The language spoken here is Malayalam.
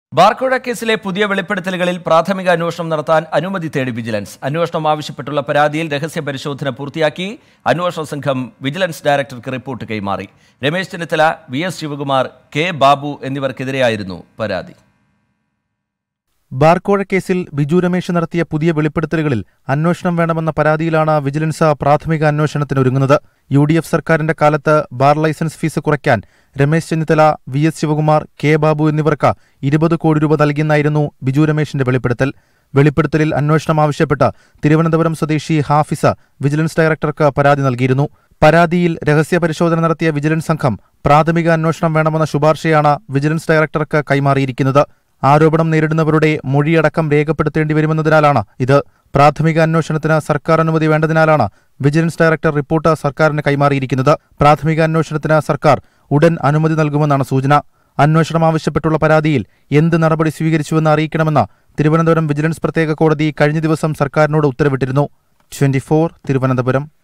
ബാർക്കോഴ കേസിലെ പുതിയ വെളിപ്പെടുത്തലുകളിൽ പ്രാഥമിക അന്വേഷണം നടത്താൻ അനുമതി തേടി വിജിലൻസ് അന്വേഷണം ആവശ്യപ്പെട്ടുള്ള പരാതിയിൽ രഹസ്യ പരിശോധന പൂർത്തിയാക്കി അന്വേഷണ സംഘം വിജിലൻസ് ഡയറക്ടർക്ക് റിപ്പോർട്ട് കൈമാറി Ramesh Chennithala V S Sivakumar K Babu എന്നിവർക്കെതിരെയായിരുന്നു പരാതി ബാർക്കോഴ കേസിൽ ബിജു രമേശ് നടത്തിയ പുതിയ വെളിപ്പെടുത്തലുകളിൽ അന്വേഷണം വേണമെന്ന പരാതിയിലാണ് വിജിലൻസ് പ്രാഥമിക അന്വേഷണത്തിനൊരുങ്ങുന്നത് യു ഡി എഫ് സർക്കാരിന്റെ കാലത്ത് ബാർ ലൈസൻസ് ഫീസ് കുറയ്ക്കാൻ Ramesh Chennithala V S Sivakumar K Babu എന്നിവർക്ക് ഇരുപത് കോടി രൂപ നൽകിയെന്നായിരുന്നു ബിജു രമേശിന്റെ വെളിപ്പെടുത്തൽ വെളിപ്പെടുത്തലിൽ അന്വേഷണം ആവശ്യപ്പെട്ട് തിരുവനന്തപുരം സ്വദേശി ഹാഫിസ വിജിലൻസ് ഡയറക്ടർക്ക് പരാതി നൽകിയിരുന്നു പരാതിയിൽ രഹസ്യ പരിശോധന നടത്തിയ വിജിലൻസ് സംഘം പ്രാഥമിക അന്വേഷണം വേണമെന്ന ശുപാർശയാണ് വിജിലൻസ് ഡയറക്ടർക്ക് കൈമാറിയിരിക്കുന്നത് ആരോപണം നേരിടുന്നവരുടെ മൊഴിയടക്കം രേഖപ്പെടുത്തേണ്ടി വരുമെന്നതിനാലാണ് ഇത് പ്രാഥമിക അന്വേഷണത്തിന് സർക്കാർ അനുമതി വേണ്ടതിനാലാണ് വിജിലൻസ് ഡയറക്ടർ റിപ്പോർട്ട് സർക്കാരിന് കൈമാറിയിരിക്കുന്നത് പ്രാഥമിക അന്വേഷണത്തിന് സർക്കാർ ഉടൻ അനുമതി നൽകുമെന്നാണ് സൂചന അന്വേഷണം ആവശ്യപ്പെട്ടുള്ള പരാതിയിൽ എന്ത് നടപടി സ്വീകരിച്ചുവെന്ന് അറിയിക്കണമെന്ന് തിരുവനന്തപുരം വിജിലൻസ് പ്രത്യേക കോടതി കഴിഞ്ഞ ദിവസം സർക്കാരിനോട് ഉത്തരവിട്ടിരുന്നു ട്വന്റി തിരുവനന്തപുരം